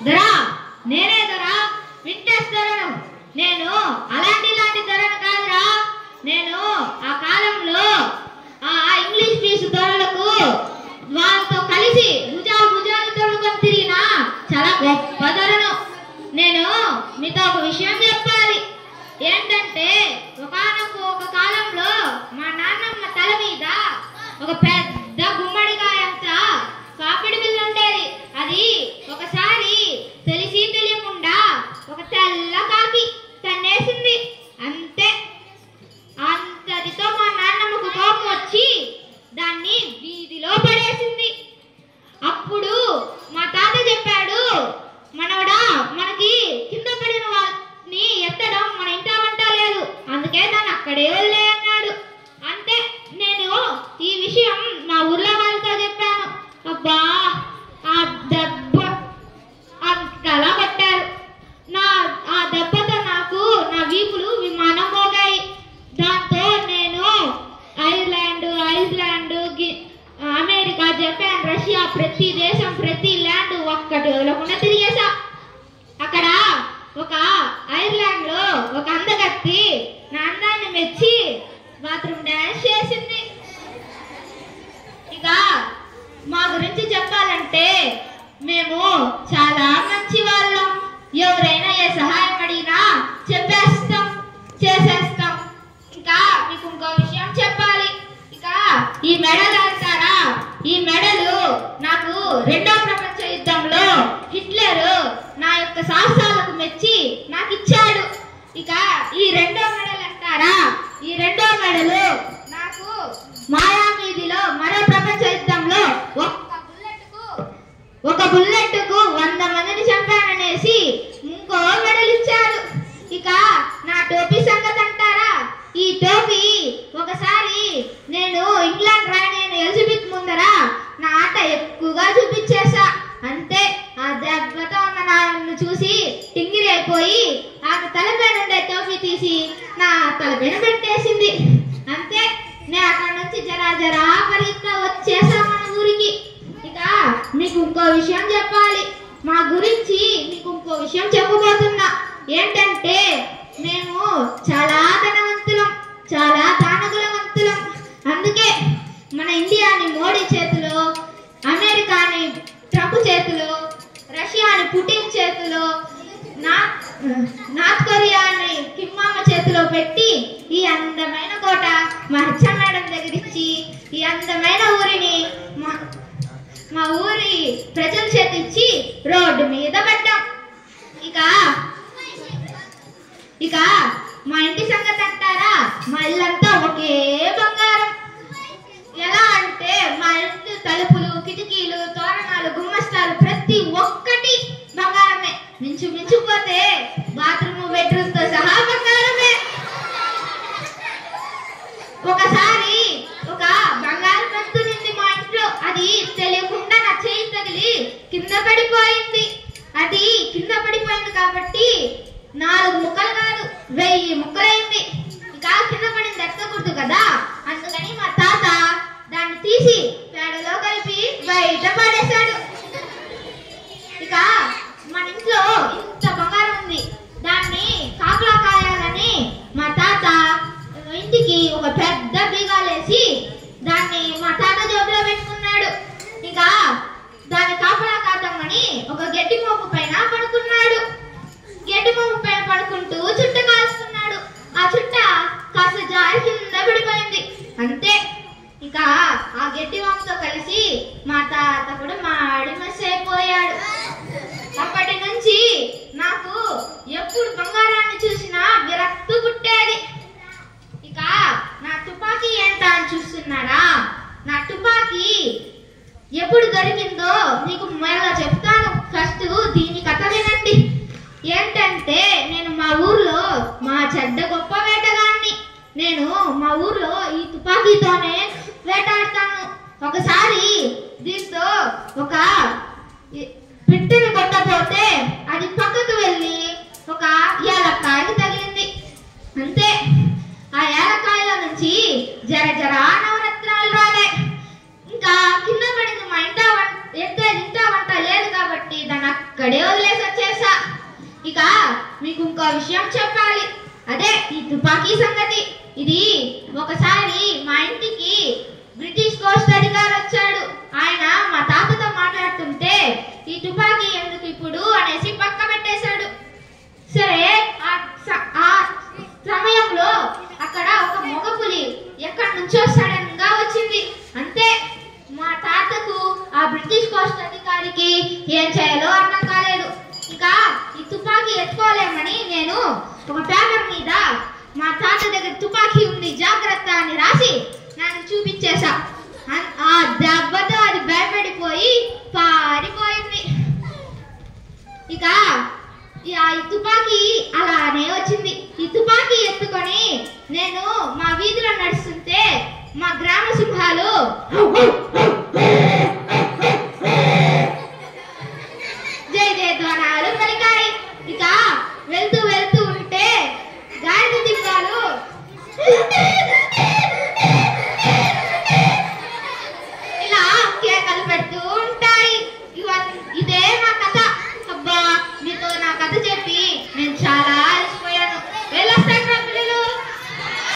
దొరా నేనే దొరా వింటేస్ దొరను నేను అలాంటి ఇలాంటి దొరను కాదురా నేను ఆ కాలంలో ఆ ఇంగ్లీష్ ఫీజు దొరలకు వాళ్ళతో కలిసి భుజాలు భుజాలు తొడుకొని తిరిగిన చాలా గొప్ప దొరను నేను మీతో ఒక విషయం చెప్పాలి ఏంటంటే ఒకనొక ఒక కాలంలో మా నాన్నమ్మ తల మీద ఒక పెద్ద గుమ్మడికాయంత కాపిడి బిల్లు ఉండేది అది ఒకసారి తెలిసి తెలియకుండా ఒక తెల్ల కాకి తన్నేసింది అంతే అంతటితో మా నాన్నమ్మకు కోపం వచ్చి దాన్ని వీధిలో పడేసింది అప్పుడు మా తాత చెప్పాడు మనవడా మనకి కింద పడిన వాటిని ఎత్తడం మన ఇంట వంట లేదు అందుకే దాన్ని అక్కడే వదిలే అన్నాడు అంతే నేను ఈ విషయం మా ఊర్లో వాళ్ళతో చెప్పాను అబ్బా ఆ దెబ్బ అంతలా కొట్టారు నా ఆ దెబ్బతో నాకు నా వీపులు విమానం మోగాయి దాంతో నేను ఐర్లాండ్ ఐస్లాండ్ గి- అమెరికా జపాన్ రష్యా ప్రతి దేశం ప్రతి ల్యాండ్ ఒక్కటి వదలకుండా తిరిగేసా అక్కడ ఒక ఐర్లాండ్ లో ఒక అందగత్తి నా అందాన్ని మెచ్చి బాత్రూమ్ డాన్స్ చేసింది ఇక మా గురించి చెప్పాలంటే మేము చాలా మంచి వాళ్ళం ఎవరైనా ఏ సహాయం అడిగినా చెప్పేస్తాం చేసేస్తాం ఇంకా మీకు ఇంకో విషయం చెప్పాలి ఇక ఈ మెడల్ అంటారా ఈ మెడలు నాకు రెండో ప్రపంచ యుద్ధంలో హిట్లర్ నా యొక్క సాహసాలకు మెచ్చి నాకు ఇచ్చాడు ఇక ఈ రెండో మెడల్ అంటారా ఈ రెండో మెడలు నాకు మాయామీదిలో మరో ప్రపంచ యుద్ధంలో ఒక్క బుల్లెట్కు ఒక బుల్లెట్ కు వంద మందిని చంపాననేసి ఇంకో మెడల్ ఇచ్చారు ఇక నా టోపీ సంగతి అంటారా ఈ టోపీ ఒకసారి నేను ఇంగ్లాండ్ రాణి అయిన ఎలిజబెత్ ముందర నా ఆట ఎక్కువగా చూపించేసా అంతే ఆ దెబ్బతో ఉన్న నన్ను చూసి టింగిరి అయిపోయి ఆమె తలపైన ఉండే టోపీ తీసి నా తలపైన పెట్టేసింది అంతే నేను అక్కడ నుంచి జరా జరా పరిగెత్తా వచ్చేసా మన ఊరికి ఇక మీకు ఇంకో విషయం చెప్పాలి మా గురించి మీకు ఇంకో విషయం చెప్పబోతున్నా ఏంటంటే మేము చాలా ధనవంతులం చాలా దానగులవంతులం అందుకే మన ఇండియాని మోడీ చేతిలో అమెరికాని ట్రంప్ చేతిలో రష్యాని పుటిన్ చేతిలో నా నార్త్ కొరియాని కిమ్మామ చేతిలో పెట్టి ఈ అందమైన కోట మా హెచ్చ మేడం దగ్గర ఇచ్చి ఈ అందమైన ఊరిని మా మా ఊరి ప్రజల చేతిచ్చి రోడ్డు మీద పడ్డాం ఇక ఇక మా ఇంటి సంగతి అంటారా మా ఇల్లంతా ఒకే బంగారం ఎలా అంటే మా ఇంటి తలుపులు కిటికీలు తోరణాలు గుమ్మస్తాలు ప్రతి ఒక్కటి బంగారమే మించు మించుపోతే బాత్రూమ్ బెడ్రూమ్ తో సహా బంగారమే ఒకసారి ఒక బంగారు వస్తువునింది మా ఇంట్లో అది తెలియకుండా నా చేయి తగిలి కింద పడిపోయింది అది కింద పడిపోయింది కాబట్టి నాలుగు ముక్కలు కాదు వెయ్యి ముక్కలైంది ఇక కింద పడింది ఎక్కకూడదు కదా అందుకని మా తాత దాన్ని తీసి పేడలో కలిపి బయట పడేశాడు ఇక మన ఇంట్లో ఇంత బంగారం ఉంది దాన్ని కాపలా కాయాలని మా తాత ఇంటికి ఒక పెద్ద బీగాలేసి దాన్ని మా తాత జోబులో పెట్టుకున్నాడు ఇక దాన్ని కాపలా కాద్దామని ఒక గడ్డి మోపు పైన పడుకున్నాడు గడ్డి మోపు పైన పడుకుంటూ చుట్ట కాల్చుకున్నాడు ఆ చుట్ట కాస్త జారి కింద పడిపోయింది అంతే ఇక ఆ గడ్డి మోపుతో కలిసి మా తాత కూడా మాడి మసి అయిపోయాడు అప్పటి నుంచి నాకు ఎప్పుడు బంగారాన్ని చూసినా విరక్తు పుట్టేది ఇక నా తుపాకీ ఏంటా అని చూస్తున్నారా నా తుపాకీ ఎప్పుడు దొరికిందో మీకు మరలా చెప్తాను ఫస్ట్ దీని కథ వినండి ఏంటంటే నేను మా ఊర్లో మా చెడ్డ గొప్ప వేటగాన్ని నేను మా ఊర్లో ఈ తుపాకీతోనే వేటాడతాను ఒకసారి దీంతో ఒక ఈ- పిట్టని కొట్టబోతే అది పక్కకు వెళ్ళి ఒక ఏలక్కాయకి తగిలింది అంతే ఆ ఏలకాయల నుంచి జర జర నవరత్నాలు రాలే ఇంకా కింద పడింది మా ఇంట వం- ఎత్తే ఇంట వంట లేదు కాబట్టి దాన్ని అక్కడే వదిలేసి ఇక మీకు ఇంకో విషయం చెప్పాలి అదే ఈ తుపాకీ సంగతి ఇది ఒకసారి మా ఇంటికి బ్రిటిష్ కోస్ట్ అధికారి వచ్చాడు ఆయన మా తాతతో మాట్లాడుతుంటే ఈ తుపాకీ ఎందుకు ఇప్పుడు అనేసి పక్క పెట్టేశాడు సరే ఆ స- ఆ సమయంలో అక్కడ ఒక మగ పులి ఎక్కడి నుంచో సడన్ గా వచ్చింది అంతే మా తాతకు ఆ బ్రిటిష్ కోస్ట్ అధికారికి ఏం చేయాలో అర్థం కాలేదు ఇంకా ఈ తుపాకీ ఎత్తుకోలేమని నేను ఒక పేపర్ మీద మా తాత దగ్గర తుపాకీ ఉంది జాగ్రత్త అని రాసి నాకు చూపించేశా అన్- ఆ దెబ్బతో అది భయపడిపోయి పారిపోయింది ఇక ఈ- ఆ ఈ తుపాకీ అలానే వచ్చింది ఈ తుపాకీ ఎత్తుకొని నేను మా వీధిలో నడుస్తుంటే మా గ్రామ సింహాలు